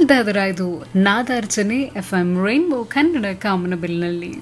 ಕೇಳ್ತಾ ಇದ್ದೀರಾ ಇದು ನಾದಾರ್ಚನೆ ಎಫ್ ಎಂ ರೈನ್ಬೋ ಕನ್ನಡ ಕಾಮನಬಿಲ್ನಲ್ಲಿ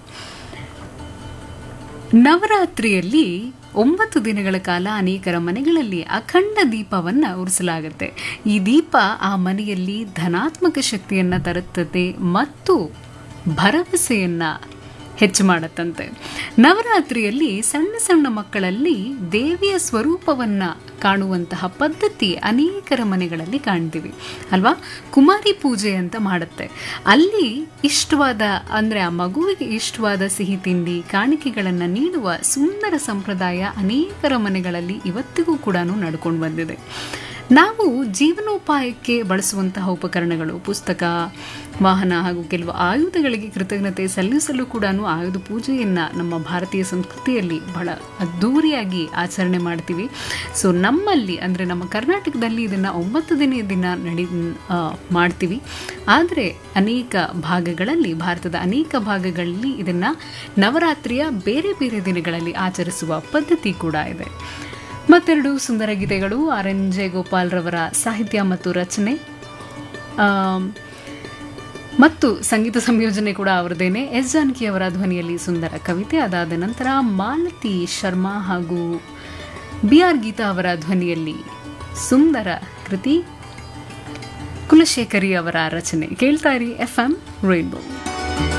ನವರಾತ್ರಿಯಲ್ಲಿ ಒಂಬತ್ತು ದಿನಗಳ ಕಾಲ ಅನೇಕರ ಮನೆಗಳಲ್ಲಿ ಅಖಂಡ ದೀಪವನ್ನು ಉರಿಸಲಾಗುತ್ತೆ ಈ ದೀಪ ಆ ಮನೆಯಲ್ಲಿ ಧನಾತ್ಮಕ ಶಕ್ತಿಯನ್ನು ತರುತ್ತದೆ ಮತ್ತು ಭರವಸೆಯನ್ನ ಹೆಚ್ಚು ಮಾಡತ್ತಂತೆ ನವರಾತ್ರಿಯಲ್ಲಿ ಸಣ್ಣ ಸಣ್ಣ ಮಕ್ಕಳಲ್ಲಿ ದೇವಿಯ ಸ್ವರೂಪವನ್ನ ಕಾಣುವಂತಹ ಪದ್ಧತಿ ಅನೇಕರ ಮನೆಗಳಲ್ಲಿ ಕಾಣ್ತೀವಿ ಅಲ್ವಾ ಕುಮಾರಿ ಪೂಜೆ ಅಂತ ಮಾಡುತ್ತೆ ಅಲ್ಲಿ ಇಷ್ಟವಾದ ಅಂದರೆ ಆ ಮಗುವಿಗೆ ಇಷ್ಟವಾದ ಸಿಹಿ ತಿಂಡಿ ಕಾಣಿಕೆಗಳನ್ನು ನೀಡುವ ಸುಂದರ ಸಂಪ್ರದಾಯ ಅನೇಕರ ಮನೆಗಳಲ್ಲಿ ಇವತ್ತಿಗೂ ಕೂಡ ನಡ್ಕೊಂಡು ಬಂದಿದೆ ನಾವು ಜೀವನೋಪಾಯಕ್ಕೆ ಬಳಸುವಂತಹ ಉಪಕರಣಗಳು ಪುಸ್ತಕ ವಾಹನ ಹಾಗೂ ಕೆಲವು ಆಯುಧಗಳಿಗೆ ಕೃತಜ್ಞತೆ ಸಲ್ಲಿಸಲು ಕೂಡ ಆಯುಧ ಪೂಜೆಯನ್ನು ನಮ್ಮ ಭಾರತೀಯ ಸಂಸ್ಕೃತಿಯಲ್ಲಿ ಬಹಳ ಅದ್ಧೂರಿಯಾಗಿ ಆಚರಣೆ ಮಾಡ್ತೀವಿ ಸೊ ನಮ್ಮಲ್ಲಿ ಅಂದರೆ ನಮ್ಮ ಕರ್ನಾಟಕದಲ್ಲಿ ಇದನ್ನು ಒಂಬತ್ತು ದಿನ ದಿನ ನಡಿ ಆ, ಮಾಡ್ತೀವಿ ಆದರೆ ಅನೇಕ ಭಾಗಗಳಲ್ಲಿ ಭಾರತದ ಅನೇಕ ಭಾಗಗಳಲ್ಲಿ ಇದನ್ನು ನವರಾತ್ರಿಯ ಬೇರೆ ಬೇರೆ ದಿನಗಳಲ್ಲಿ ಆಚರಿಸುವ ಪದ್ಧತಿ ಕೂಡ ಇದೆ ಮತ್ತೆರಡು ಸುಂದರ ಗೀತೆಗಳು ಆರ್ ಎನ್ ಜಯಗೋಪಾಲ್ ರವರ ಸಾಹಿತ್ಯ ಮತ್ತು ರಚನೆ ಆಮ್, ಮತ್ತು ಸಂಗೀತ ಸಂಯೋಜನೆ ಕೂಡ ಅವರದೇನೆ ಎಸ್ ಜಾನಕಿ ಅವರ ಧ್ವನಿಯಲ್ಲಿ ಸುಂದರ ಕವಿತೆ ಅದಾದ ನಂತರ ಮಾಲತಿ ಶರ್ಮಾ ಹಾಗೂ ಬಿ ಆರ್ ಗೀತಾ ಅವರ ಧ್ವನಿಯಲ್ಲಿ ಸುಂದರ ಕೃತಿ ಕುಲಶೇಖರಿ ಅವರ ರಚನೆ ಕೇಳ್ತಾ ಇರಿ ಎಫ್ ಎಂ ರೈನ್ಬೋ